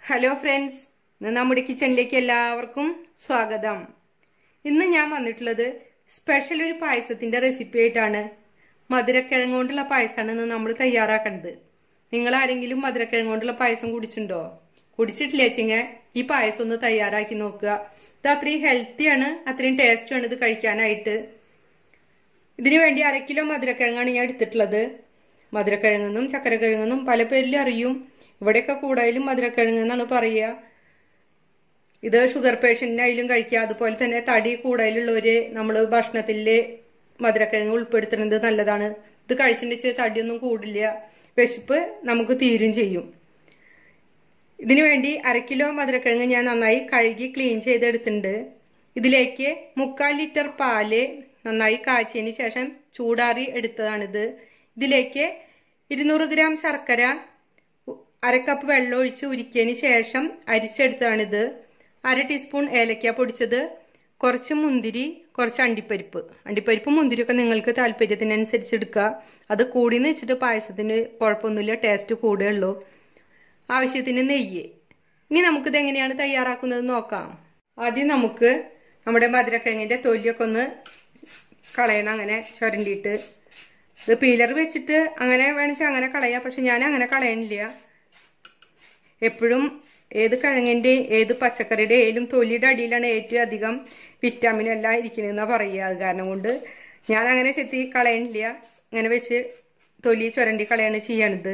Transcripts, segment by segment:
hello friends ഇന്ന് നമ്മുടെ കിച്ചണിലേക്ക് എല്ലാവർക്കും സ്വാഗതം ഇന്ന് ഞാൻ വന്നിട്ടുള്ളത് സ്പെഷ്യൽ ഒരു പായസത്തിന്റെ റെസിപ്പി ആയിട്ടാണ് മധുരക്കിഴങ്ങ് കൊണ്ടുള്ള പായസമാണ് ഇന്ന് നമ്മൾ തയ്യാറാക്കുന്നത് നിങ്ങൾ ആരെങ്കിലും മധുരക്കിഴങ്ങ് കൊണ്ടുള്ള പായസം കുടിച്ചിട്ടുണ്ടോ കുടിച്ചിട്ടില്ല വെച്ചിങ്ങ ഈ പായസം ഒന്ന് തയ്യാറാക്കി നോക്കുക ഇത് അത്രയും ഹെൽത്തിയാണ് അത്രയും ടേസ്റ്റുമാണ് ഇത് കഴിക്കാനായിട്ട് ഇതിനു വേണ്ടി അര കിലോ മധുരക്കിഴങ്ങാണ് ഞാൻ എടുത്തിട്ടുള്ളത് മധുരക്കിഴങ്ങെന്നും ചക്കരക്കിഴങ്ങെന്നും പല പേരിലും അറിയും ഇവിടെയൊക്കെ കൂടുതലും മധുരക്കിഴങ്ങ് എന്നാണ് പറയുക ഇത് ഷുഗർ പേഷ്യന്റിനായാലും കഴിക്കുക അതുപോലെ തന്നെ തടി കൂടുതലുള്ളവര് നമ്മൾ ഭക്ഷണത്തിൽ മധുരക്കിഴങ്ങ് ഉൾപ്പെടുത്തുന്നത് നല്ലതാണ് ഇത് കഴിച്ചിട്ടുണ്ടെങ്കിൽ തടിയൊന്നും കൂടില്ല വിശപ്പ് നമുക്ക് തീരും ചെയ്യും ഇതിനു വേണ്ടി അര കിലോ മധുരക്കിഴങ്ങ് ഞാൻ നന്നായി കഴുകി ക്ലീൻ ചെയ്തെടുത്തിട്ടുണ്ട് ഇതിലേക്ക് മുക്കാൽ ലിറ്റർ പാല് നന്നായി കാച്ചിയതിന് ശേഷം ചൂടാറി എടുത്തതാണിത് ഇതിലേക്ക് ഇരുന്നൂറ് ഗ്രാം ശർക്കര അര കപ്പ് വെള്ളം ഒഴിച്ച് ഉരുക്കിയതിന് ശേഷം അരിച്ചെടുത്തതാണിത് അര ടീസ്പൂൺ ഏലക്ക പൊടിച്ചത് കുറച്ച് മുന്തിരി കുറച്ച് അണ്ടിപ്പരിപ്പ് അണ്ടിപ്പരിപ്പ് മുന്തിരിയൊക്കെ നിങ്ങൾക്ക് താല്പര്യത്തിനനുസരിച്ച് എടുക്കുക അത് കൂടിന്ന് വെച്ചിട്ട് പായസത്തിന് കുഴപ്പമൊന്നുമില്ല ടേസ്റ്റ് കൂടുകയുള്ളൂ ആവശ്യത്തിന് നെയ്യ് ഇനി നമുക്കിത് എങ്ങനെയാണ് തയ്യാറാക്കുന്നത് നോക്കാം ആദ്യം നമുക്ക് നമ്മുടെ മധുരക്കിഴങ്ങിന്റെ തൊലിയൊക്കെ ഒന്ന് കളയണം അങ്ങനെ ചുരണ്ടിയിട്ട് ഇത് പീലർ വെച്ചിട്ട് അങ്ങനെ വേണമെങ്കിൽ അങ്ങനെ കളയാം പക്ഷെ ഞാൻ അങ്ങനെ കളയണില്ല എപ്പോഴും ഏത് കിഴങ്ങിന്റെ ഏത് പച്ചക്കറിയുടെ ഏലും തൊലിയുടെ അടിയിലാണ് ഏറ്റവും അധികം വിറ്റാമിൻ എല്ലാം ഇരിക്കുന്നതെന്നാ പറയുക അത് കാരണം കൊണ്ട് ഞാൻ അങ്ങനെ ചെത്തി കളയണില്ല ഇങ്ങനെ വെച്ച് തൊലി ചുരണ്ടി കളയാണ് ചെയ്യണത്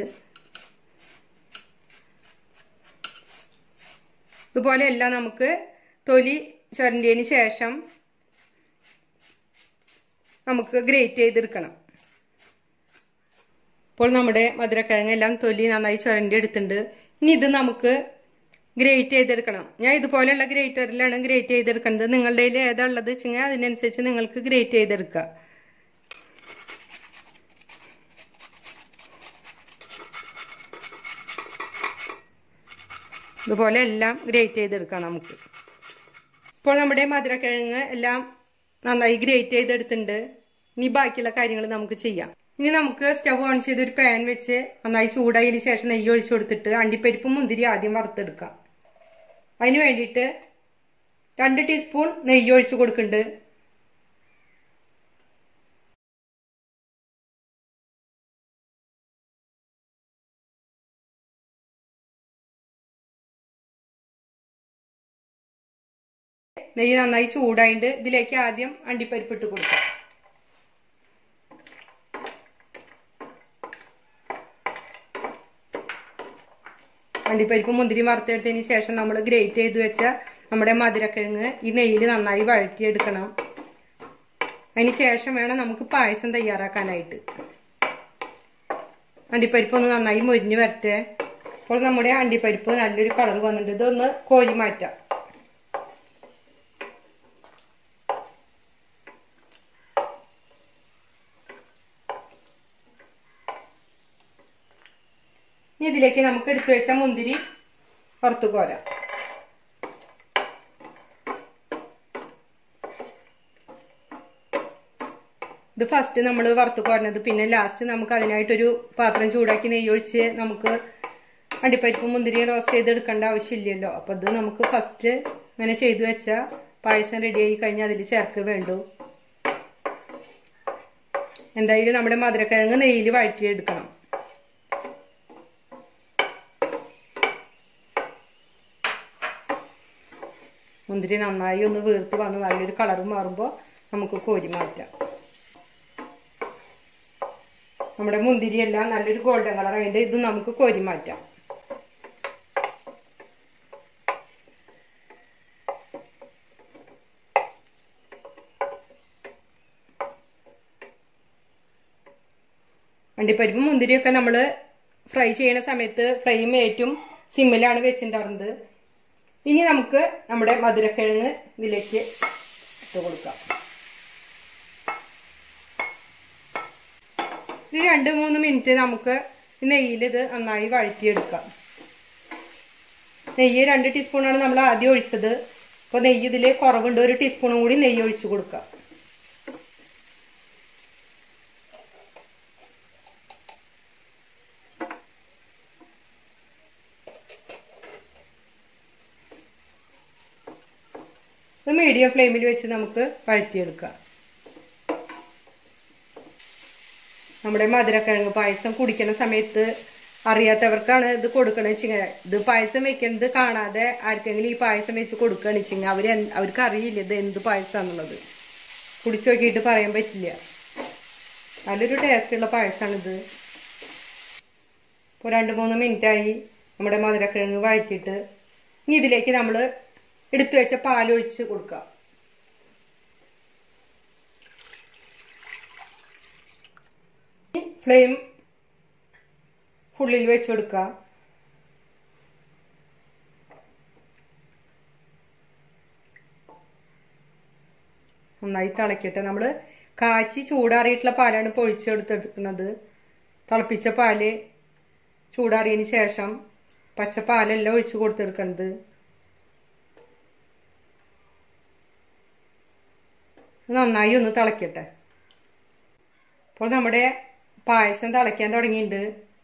ഇതുപോലെ എല്ലാം നമുക്ക് തൊലി ചുരണ്ടിയതിന് ശേഷം നമുക്ക് ഗ്രേറ്റ് ചെയ്തെടുക്കണം ഇപ്പോൾ നമ്മുടെ മധുരക്കിഴങ്ങ് എല്ലാം തൊലി നന്നായി ചുരണ്ടി എടുത്തിട്ടുണ്ട് ഇനി ഇത് നമുക്ക് ഗ്രേറ്റ് ചെയ്തെടുക്കണം ഞാൻ ഇതുപോലെയുള്ള ഗ്രേറ്ററിലാണ് ഗ്രേറ്റ് ചെയ്തെടുക്കുന്നത് നിങ്ങളുടെ കയ്യിൽ ഏതാ ഉള്ളത് വെച്ചെങ്കിൽ അതിനനുസരിച്ച് നിങ്ങൾക്ക് ഗ്രേറ്റ് ചെയ്തെടുക്കുക ഇതുപോലെ എല്ലാം ഗ്രേറ്റ് ചെയ്തെടുക്കാം നമുക്ക് ഇപ്പോൾ നമ്മുടെ മധുരക്കിഴങ്ങ് എല്ലാം നന്നായി ഗ്രേറ്റ് ചെയ്തെടുത്തിട്ടുണ്ട് ഇനി ബാക്കിയുള്ള കാര്യങ്ങൾ നമുക്ക് ചെയ്യാം ഇനി നമുക്ക് സ്റ്റവ് ഓൺ ചെയ്ത് ഒരു പാൻ വെച്ച് നന്നായി ചൂടായതിന് ശേഷം നെയ്യ് ഒഴിച്ചു കൊടുത്തിട്ട് അണ്ടിപ്പരിപ്പും മുന്തിരി ആദ്യം വറുത്തെടുക്കാം അതിന് വേണ്ടിയിട്ട് രണ്ട് ടീസ്പൂൺ നെയ്യ് ഒഴിച്ചു കൊടുക്കുന്നുണ്ട് നെയ്യ് നന്നായി ചൂടായിട്ട് ഇതിലേക്ക് ആദ്യം അണ്ടിപ്പരിപ്പ് ഇട്ട് കൊടുക്കാം അണ്ടിപ്പരിപ്പ് മുന്തിരി വറുത്തെടുത്തതിന് ശേഷം നമ്മൾ ഗ്രേറ്റ് ചെയ്ത് വെച്ച നമ്മുടെ മധുരക്കിഴങ്ങ് ഈ നെയ്യിൽ നന്നായി വഴറ്റിയെടുക്കണം അതിന് ശേഷം വേണം നമുക്ക് പായസം തയ്യാറാക്കാനായിട്ട് അണ്ടിപ്പരിപ്പ് ഒന്ന് നന്നായി മൊരിഞ്ഞ് വരട്ടെ അപ്പോൾ നമ്മുടെ അണ്ടിപ്പരിപ്പ് നല്ലൊരു കളർ വന്നിട്ടുണ്ട് ഇതൊന്ന് കോരി മാറ്റാം ഇനി ഇതിലേക്ക് നമുക്ക് എടുത്തു വെച്ച മുന്തിരി വറുത്തു കോരാം ഇത് ഫസ്റ്റ് നമ്മൾ വറുത്തു കോരണത് പിന്നെ ലാസ്റ്റ് നമുക്ക് അതിനായിട്ടൊരു പാത്രം ചൂടാക്കി നെയ്യൊഴിച്ച് നമുക്ക് അണ്ടിപ്പരിപ്പ് മുന്തിരി റോസ്റ്റ് ചെയ്തെടുക്കേണ്ട ആവശ്യമില്ലല്ലോ അപ്പൊ ഇത് നമുക്ക് ഫസ്റ്റ് ഇങ്ങനെ ചെയ്തു വെച്ചാൽ പായസം റെഡി ആയി കഴിഞ്ഞാൽ അതിൽ ചേർക്ക് വേണ്ടു എന്തായാലും നമ്മുടെ മധുരക്കിഴങ്ങ് നെയ്യിൽ വഴറ്റിയെടുക്കണം മുന്തിരി നന്നായി ഒന്ന് വീർത്ത് വന്ന് നല്ലൊരു കളർ മാറുമ്പോൾ നമുക്ക് കോരി മാറ്റാം നമ്മുടെ മുന്തിരി എല്ലാം നല്ലൊരു ഗോൾഡൻ കളർ ആയിട്ട് ഇത് നമുക്ക് കോരി മാറ്റാം അണ്ടിപ്പരിപ്പ് മുന്തിരിയൊക്കെ നമ്മൾ ഫ്രൈ ചെയ്യുന്ന സമയത്ത് ഫ്ലെയിം ഏറ്റവും സിമ്മിലാണ് വെച്ചിട്ടുണ്ടായിരുന്നത് ഇനി നമുക്ക് നമ്മുടെ മധുരക്കിഴങ്ങ് ഇതിലേക്ക് ഇട്ട് കൊടുക്കാം ഒരു രണ്ട് മൂന്ന് മിനിറ്റ് നമുക്ക് നെയ്യിൽ ഇത് നന്നായി വഴറ്റിയെടുക്കാം നെയ്യ് രണ്ട് ടീസ്പൂണാണ് നമ്മൾ ആദ്യം ഒഴിച്ചത് അപ്പോൾ നെയ്യ് ഇതിൽ കുറവുണ്ട് ഒരു ടീസ്പൂണും കൂടി നെയ്യ് ഒഴിച്ചു കൊടുക്കാം ഇത് മീഡിയം ഫ്ലെയിമിൽ വെച്ച് നമുക്ക് വഴറ്റിയെടുക്കാം നമ്മുടെ മധുരക്കിഴങ്ങ് പായസം കുടിക്കുന്ന സമയത്ത് അറിയാത്തവർക്കാണ് ഇത് കൊടുക്കണമെന്ന് വെച്ചിങ്ങനെ ഇത് പായസം വെക്കുന്നത് കാണാതെ ആർക്കെങ്കിലും ഈ പായസം വെച്ച് കൊടുക്കുകയാണെന്ന് വെച്ചിങ്ങനെ അവർ അവർക്ക് അറിയില്ല ഇത് എന്ത് പായസമാണെന്നുള്ളത് കുടിച്ചു നോക്കിയിട്ട് പറയാൻ പറ്റില്ല നല്ലൊരു ടേസ്റ്റുള്ള പായസമാണിത് ഇപ്പോൾ രണ്ട് മൂന്ന് മിനിറ്റായി നമ്മുടെ മധുരക്കിഴങ്ങ് വഴറ്റിയിട്ട് ഇനി ഇതിലേക്ക് നമ്മൾ എടുത്തു വെച്ച പാലൊഴിച്ച് കൊടുക്കുക ഫ്ലെയിം ഫുള്ളിൽ വെച്ച് കൊടുക്കുക നന്നായി തിളക്കട്ടെ നമ്മൾ കാച്ചി ചൂടാറിയിട്ടുള്ള പാലാണ് പൊഴിച്ചെടുത്തെടുക്കുന്നത് തിളപ്പിച്ച പാല് ചൂടാറിയതിന് ശേഷം പച്ച പാലെല്ലാം ഒഴിച്ചു കൊടുത്തെടുക്കണത് നന്നായി ഒന്ന് തിളക്കട്ടെ അപ്പോൾ നമ്മുടെ പായസം തിളയ്ക്കാൻ തുടങ്ങിയിട്ടുണ്ട്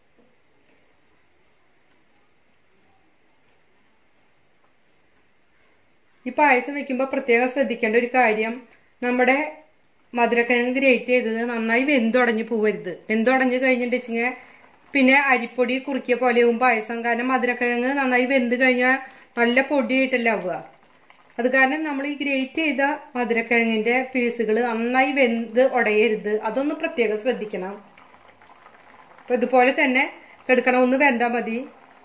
ഈ പായസം വെക്കുമ്പോൾ പ്രത്യേകം ശ്രദ്ധിക്കേണ്ട ഒരു കാര്യം നമ്മുടെ മധുരക്കിഴങ്ങ് ഗ്രേറ്റ് ചെയ്തത് നന്നായി വെന്തുടഞ്ഞ് പോവരുത് വെന്തുടഞ്ഞ് കഴിഞ്ഞിട്ടുണ്ടെങ്കിൽ പിന്നെ അരിപ്പൊടി കുറുക്കിയ പോലെയാവും പായസം കാരണം മധുരക്കിഴങ്ങ് നന്നായി വെന്ത് കഴിഞ്ഞാൽ നല്ല പൊടിയായിട്ടല്ല ആവുക അത് കാരണം നമ്മൾ ഈ ഗ്രേറ്റ് ചെയ്ത മധുരക്കിഴങ്ങിന്റെ പീസുകൾ നന്നായി വെന്ത് ഉടയരുത് അതൊന്ന് പ്രത്യേകം ശ്രദ്ധിക്കണം അപ്പൊ ഇതുപോലെ തന്നെ എടുക്കണം ഒന്ന് വെന്താ മതി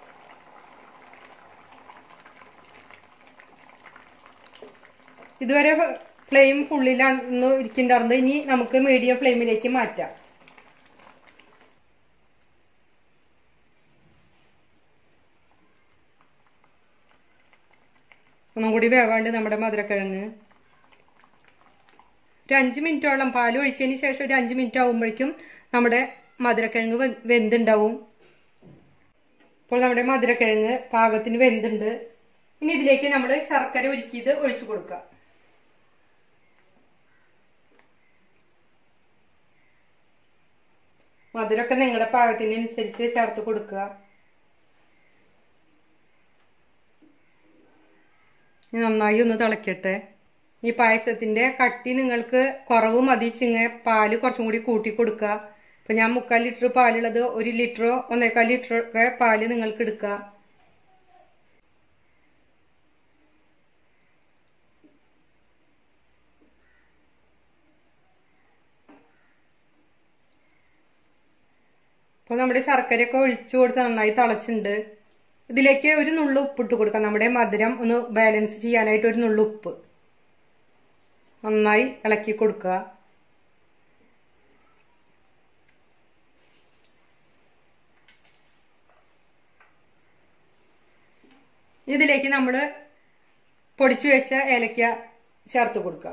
ഇതുവരെ ഫ്ലെയിം ഫുള്ളിലാണ് ഇരിക്കുന്നുണ്ടായിരുന്നത് ഇനി നമുക്ക് മീഡിയം ഫ്ലെയിമിലേക്ക് മാറ്റാം ഒന്നും കൂടി വേവാണ്ട് നമ്മുടെ മധുരക്കിഴങ്ങ് ഒരു അഞ്ച് മിനിറ്റോളം പാൽ ഒഴിച്ചതിന് ശേഷം ഒരു അഞ്ച് മിനിറ്റ് ആകുമ്പോഴേക്കും നമ്മുടെ മധുരക്കിഴങ്ങ് വെന്തുണ്ടാവും ഇപ്പോൾ നമ്മുടെ മധുരക്കിഴങ്ങ് പാകത്തിന് വെന്തുണ്ട് ഇനി ഇതിലേക്ക് നമ്മൾ ശർക്കര ഒരുക്കിയത് ഒഴിച്ചു കൊടുക്കുക മധുരമൊക്കെ നിങ്ങളുടെ പാകത്തിനനുസരിച്ച് ചേർത്ത് കൊടുക്കുക നന്നായി ഒന്ന് തിളക്കട്ടെ ഈ പായസത്തിന്റെ കട്ടി നിങ്ങൾക്ക് കുറവ് മതി ചിങ്ങ പാല് കുറച്ചും കൂടി കൂട്ടി കൊടുക്കുക ഇപ്പൊ ഞാൻ മുക്കാൽ ലിറ്റർ പാലുള്ളത് ഒരു ലിറ്ററോ ഒന്നേക്കാൽ ലിറ്ററോ ഒക്കെ പാല് നിങ്ങൾക്ക് എടുക്കുക അപ്പോൾ നമ്മുടെ ശർക്കരയൊക്കെ ഒഴിച്ചു കൊടുത്ത് നന്നായി തിളച്ചിട്ടുണ്ട് ഇതിലേക്ക് ഒരു നുള്ളു ഉപ്പിട്ട് കൊടുക്കാം നമ്മുടെ മധുരം ഒന്ന് ബാലൻസ് ചെയ്യാനായിട്ട് ഒരു നുള്ളു ഉപ്പ് നന്നായി ഇളക്കി കൊടുക്കുക ഇതിലേക്ക് നമ്മൾ പൊടിച്ചു വെച്ച ഏലക്ക ചേർത്ത് കൊടുക്കുക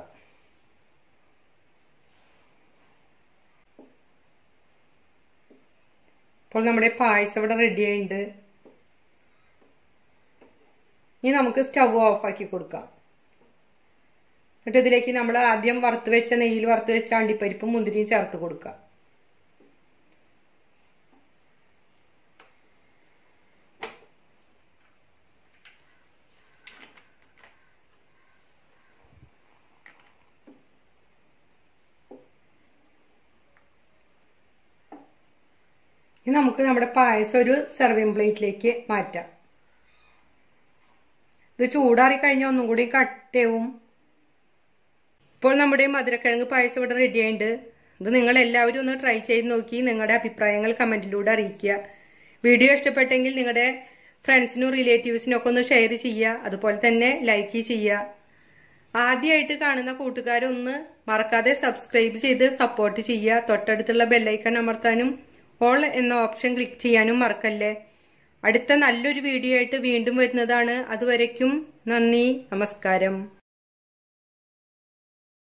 അപ്പോൾ നമ്മുടെ പായസം ഇവിടെ റെഡി ആയിട്ടുണ്ട് ഇനി നമുക്ക് സ്റ്റവ് ഓഫ് ആക്കി കൊടുക്കാം എന്നിട്ട് ഇതിലേക്ക് നമ്മൾ ആദ്യം വറുത്ത് വെച്ച നെയ്യിൽ വറുത്ത് വെച്ച അണ്ടിപ്പരിപ്പും മുന്തിരിയും ചേർത്ത് കൊടുക്കാം ഇനി നമുക്ക് നമ്മുടെ പായസം ഒരു സെർവിങ് പ്ലേറ്റിലേക്ക് മാറ്റാം ഇത് ചൂടാറി കഴിഞ്ഞാൽ ഒന്നും കൂടി കട്ടയാവും ഇപ്പോൾ നമ്മുടെ മധുരക്കിഴങ്ങ് പായസം ഇവിടെ റെഡി ആയിട്ടുണ്ട് ഇത് നിങ്ങൾ എല്ലാവരും ഒന്ന് ട്രൈ ചെയ്ത് നോക്കി നിങ്ങളുടെ അഭിപ്രായങ്ങൾ കമൻറ്റിലൂടെ അറിയിക്കുക വീഡിയോ ഇഷ്ടപ്പെട്ടെങ്കിൽ നിങ്ങളുടെ ഫ്രണ്ട്സിനും റിലേറ്റീവ്സിനും ഒക്കെ ഒന്ന് ഷെയർ ചെയ്യുക അതുപോലെ തന്നെ ലൈക്ക് ചെയ്യുക ആദ്യമായിട്ട് കാണുന്ന കൂട്ടുകാരൊന്ന് മറക്കാതെ സബ്സ്ക്രൈബ് ചെയ്ത് സപ്പോർട്ട് ചെയ്യുക തൊട്ടടുത്തുള്ള ബെല്ലൈക്കൺ അമർത്താനും ഓൾ എന്ന ഓപ്ഷൻ ക്ലിക്ക് ചെയ്യാനും മറക്കല്ലേ അടുത്ത നല്ലൊരു വീഡിയോ ആയിട്ട് വീണ്ടും വരുന്നതാണ് അതുവരയ്ക്കും നന്ദി നമസ്കാരം